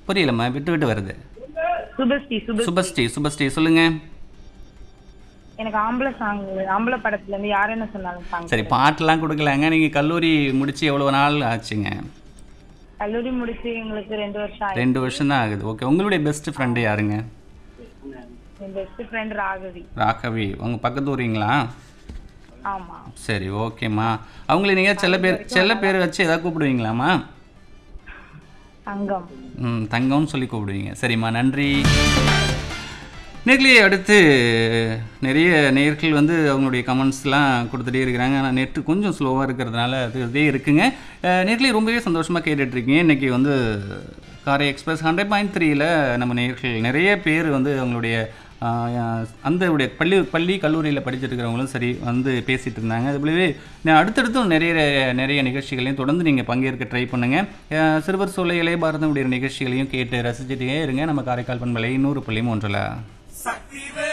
புரியலம்மா விட்டு விட்டு வருது சுபஸ்ரீ சுப சுபஸ்ரீ சுபஸ்ரீ சொல்லுங்க எனக்கு ஆம்பளை சாங் ஆம்பளை படத்துல இருந்து யார் என்ன சொன்னாலும் சாங் சரி பாட்டெல்லாம் கொடுக்கலாங்க நீங்கள் கல்லூரி முடிச்சு எவ்வளோ நாள் ஆச்சுங்க கல்லூரி முடிச்சு எங்களுக்கு ரெண்டு வருஷம் ஆயிடுச்சு ரெண்டு வருஷம் தான் ஆகுது ஓகே உங்களுடைய பெஸ்ட் ஃப்ரெண்டு யாருங்க என் பெஸ்ட் ஃப்ரெண்ட் ராகவி ராகவி உங்கள் பக்கத்து ஊரிங்களா ஆமா சரி ஓகேம்மா அவங்கள நீங்கள் செல்ல பேர் செல்ல பேர் வச்சு எதாவது கூப்பிடுவீங்களாம்மா தங்கம் ம் தங்கம்னு சொல்லி கூப்பிடுவீங்க சரிம்மா நன்றி நேர்களே அடுத்து நிறைய நேர்கள் வந்து அவங்களுடைய கமெண்ட்ஸ்லாம் கொடுத்துட்டே இருக்கிறாங்க ஆனால் நெட்டு கொஞ்சம் ஸ்லோவாக இருக்கிறதுனால அது இதே இருக்குங்க அஹ் நேர்களே ரொம்பவே சந்தோஷமாக கேட்டுட்ருக்கீங்க இன்றைக்கி வந்து காரை எக்ஸ்பிரஸ் ஹண்ட்ரட் பாயிண்ட் த்ரீயில் நம்ம நேர்கள் நிறைய பேர் வந்து அவங்களுடைய ஆஹ், அந்த உடைய பள்ளி பள்ளி கல்லூரியில் படிச்சுட்டு இருக்கிறவங்களும் சரி வந்து பேசிகிட்டு இருந்தாங்க அதுபோலவே நான் அடுத்தடுத்தும் நிறைய நிறைய நிகழ்ச்சிகளையும் தொடர்ந்து நீங்கள் பங்கேற்க ட்ரை பண்ணுங்கள் சிறுவர் சோலை இளைய பாரதம் உடைய நிகழ்ச்சிகளையும் கேட்டு ரசிச்சுட்டே இருங்க நம்ம காரைக்கால் பண்பலை நூறு புள்ளி மூன்றில் சக்திவே